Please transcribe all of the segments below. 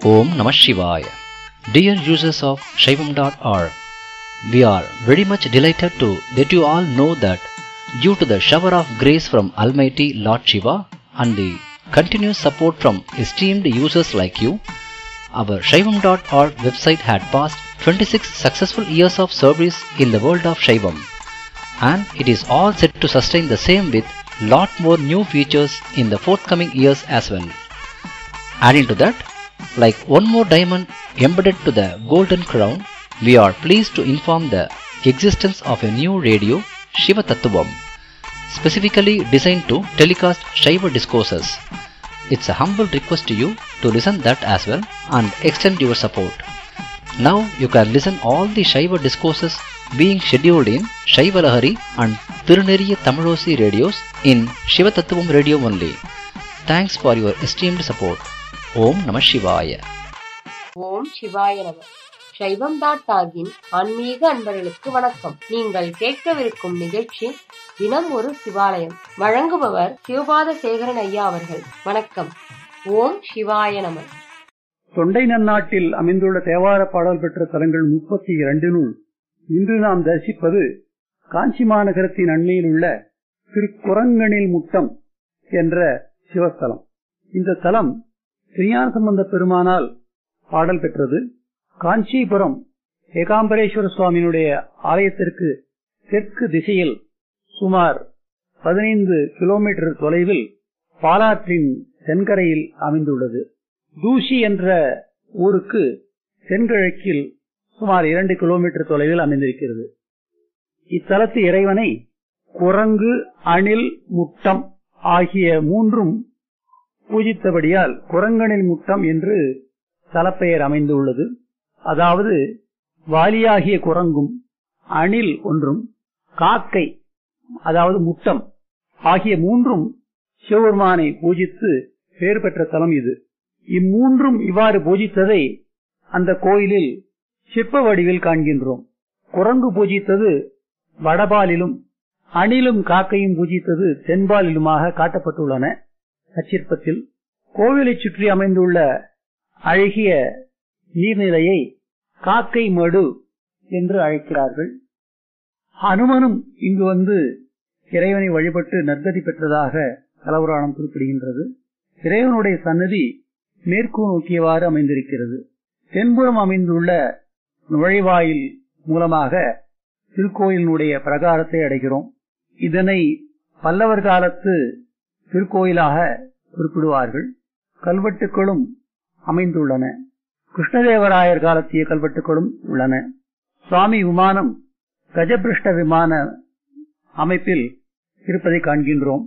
Om Namah Shivaya. Dear users of Shaivam.org, we are very much delighted to let you all know that due to the shower of grace from Almighty Lord Shiva and the continuous support from esteemed users like you, our Shaivam.org website had passed 26 successful years of service in the world of Shaivam and it is all set to sustain the same with lot more new features in the forthcoming years as well. Adding to that, like one more diamond embedded to the golden crown, we are pleased to inform the existence of a new radio, Shiva Tattvam, specifically designed to telecast Shiva discourses. It's a humble request to you to listen that as well and extend your support. Now you can listen all the Shiva discourses being scheduled in Shiva Lahari and Tiruneriya Tamilosi radios in Shiva Tattvam radio only. Thanks for your esteemed support. Om Namah Shivaya. ஓம் சிவாய நம சைவம் dot டாகின் ஆன்மீக அன்பர்களுக்கு வணக்கம் நீங்கள் கேட்கவிருக்கும் நிகழ்ச்சி தினம் ஒரு சிவாலயம் வழங்குபவர் சிவபாத சேகரன் ஐயா அவர்கள் வணக்கம் ஓம் சிவாய நம தொண்டை நன்னாட்டில் அமைந்துள்ள தேவார பாடல் பெற்ற தலங்கள் முப்பத்தி இரண்டினுள் இன்று நாம் தரிசிப்பது காஞ்சி மாநகரத்தின் அண்மையில் உள்ள திருக்குரங்கனில் முட்டம் என்ற சிவஸ்தலம் இந்த தலம் திருஞான சம்பந்த பெருமானால் பாடல் பெற்றது காஞ்சிபுரம் ஏகாம்பரேஸ்வர சுவாமியினுடைய ஆலயத்திற்கு தெற்கு திசையில் சுமார் பதினைந்து கிலோமீட்டர் தொலைவில் பாலாற்றின் தென்கரையில் அமைந்துள்ளது தூசி என்ற ஊருக்கு தென்கிழக்கில் சுமார் இரண்டு கிலோமீட்டர் தொலைவில் அமைந்திருக்கிறது இத்தலத்து இறைவனை குரங்கு அணில் முட்டம் ஆகிய மூன்றும் பூஜித்தபடியால் குரங்கனில் முட்டம் என்று தலப்பெயர் அமைந்துள்ளது அதாவது வாலியாகிய குரங்கும் அணில் ஒன்றும் காக்கை அதாவது முட்டம் ஆகிய மூன்றும் சிவபெருமானை பூஜித்து பெயர் பெற்ற தலம் இது இம்மூன்றும் இவ்வாறு பூஜித்ததை அந்த கோயிலில் சிற்ப வடிவில் காண்கின்றோம் குரங்கு பூஜித்தது வடபாலிலும் அணிலும் காக்கையும் பூஜித்தது தென்பாலிலுமாக காட்டப்பட்டுள்ளன அச்சிற்பத்தில் கோவிலை சுற்றி அமைந்துள்ள அழகிய நீர்நிலையை காக்கை மடு என்று அழைக்கிறார்கள் அனுமனும் இங்கு வந்து இறைவனை வழிபட்டு நற்கதி பெற்றதாக கலவராணம் குறிப்பிடுகின்றது இறைவனுடைய சன்னதி மேற்கு நோக்கியவாறு அமைந்திருக்கிறது தென்புறம் அமைந்துள்ள நுழைவாயில் மூலமாக திருக்கோயிலினுடைய பிரகாரத்தை அடைகிறோம் இதனை பல்லவர் காலத்து திருக்கோயிலாக குறிப்பிடுவார்கள் கல்வெட்டுகளும் அமைந்துள்ளன கிருஷ்ணதேவராயர் காலத்திய கல்வெட்டுகளும் உள்ளன சுவாமி விமானம் கஜபிருஷ்ட விமான அமைப்பில் இருப்பதை காண்கின்றோம்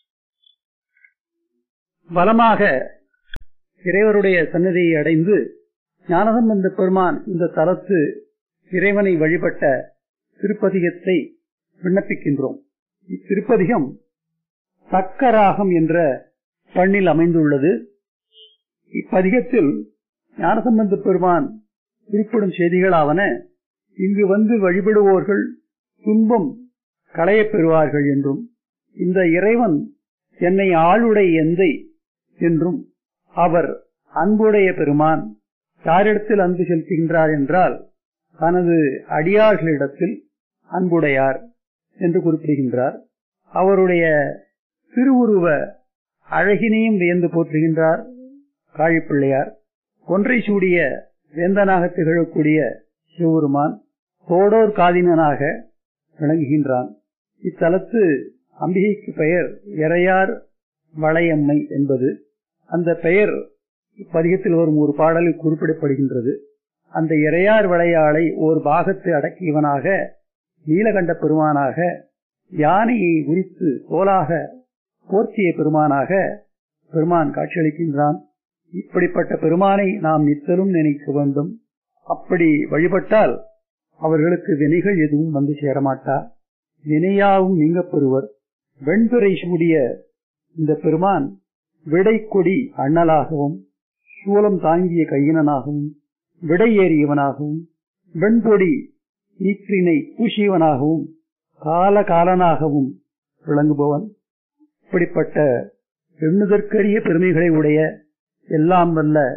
பலமாக இறைவருடைய சன்னதியை அடைந்து ஞானசம்பந்த பெருமான் இந்த தலத்து இறைவனை வழிபட்ட திருப்பதிகத்தை விண்ணப்பிக்கின்றோம் இத்திருப்பதிகம் தக்கராகம் என்ற பண்ணில் அமைந்துள்ளது இப்பதிகத்தில் ஞானசம்பந்த பெருமான் குறிப்பிடும் செய்திகளாவன இங்கு வந்து வழிபடுவோர்கள் துன்பம் களையப் பெறுவார்கள் என்றும் இந்த இறைவன் என்னை ஆளுடைய எந்தை என்றும் அவர் அன்புடைய பெருமான் யாரிடத்தில் அன்பு செலுத்துகின்றார் என்றால் தனது அடியார்களிடத்தில் அன்புடையார் என்று குறிப்பிடுகின்றார் அவருடைய திருவுருவ அழகினையும் வியந்து போற்றுகின்றார் காழிப்பிள்ளையார் ஒன்றை சூடிய வேந்தனாக திகழக்கூடிய சிவபெருமான் தோடோர் காதினனாக விளங்குகின்றான் இத்தலத்து அம்பிகைக்கு பெயர் இறையார் வளையம்மை என்பது அந்த பெயர் இப்பதிகத்தில் வரும் ஒரு பாடலில் குறிப்பிடப்படுகின்றது அந்த இறையார் விளையாளை ஓர் பாகத்தை அடக்கியவனாக நீலகண்ட பெருமானாக யானையை உரித்து தோலாக போர்த்திய பெருமானாக பெருமான் காட்சியளிக்கின்றான் இப்படிப்பட்ட பெருமானை நாம் நித்தலும் நினைக்க வேண்டும் அப்படி வழிபட்டால் அவர்களுக்கு வினைகள் எதுவும் வந்து சேரமாட்டா வினையாவும் நீங்க பெறுவர் வெண்துறை சூடிய இந்த பெருமான் விடைக்கொடி அண்ணலாகவும் சூலம் தாங்கிய கையினனாகவும் விடை ஏறியவனாகவும் வெண்பொடி ஈற்றினை பூசியவனாகவும் கால காலனாகவும் விளங்குபவன் இப்படிப்பட்ட எண்ணுதற்கரிய பெருமைகளை உடைய எல்லாம் வல்ல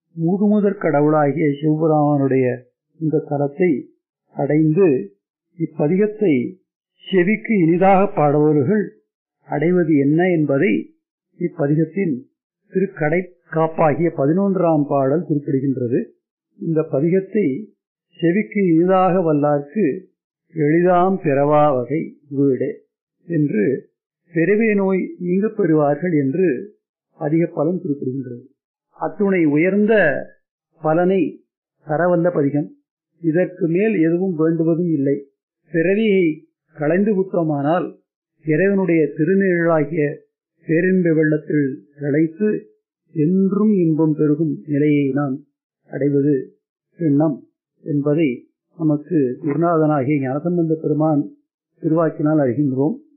முதுமுதற் கடவுளாகிய சிவபெருமானுடைய இந்த தலத்தை அடைந்து இப்பதிகத்தை செவிக்கு இனிதாக பாடுபவர்கள் அடைவது என்ன என்பதை இப்பதிகத்தின் திருக்கடை காப்பாகிய பதினொன்றாம் பாடல் குறிப்பிடுகின்றது இந்த பதிகத்தை செவிக்கு இனிதாக வல்லார்க்கு எளிதாம் பிறவா வகை வீடு என்று பிறவே நோய் நீங்கப் பெறுவார்கள் என்று அதிக பலன் குறிப்பிடுகின்றது அத்துணை உயர்ந்த பலனை தரவல்ல பதிகம் இதற்கு மேல் எதுவும் வேண்டுவதும் இல்லை பிறவியை களைந்து விட்டோமானால் இறைவனுடைய திருநிழலாகிய பேரின்ப வெள்ளத்தில் திளைத்து என்றும் இன்பம் பெருகும் நிலையை நாம் அடைவது எண்ணம் என்பதை நமக்கு குருநாதனாகிய ஞானசம்பந்த பெருமான் திருவாக்கினால் அறிகின்றோம்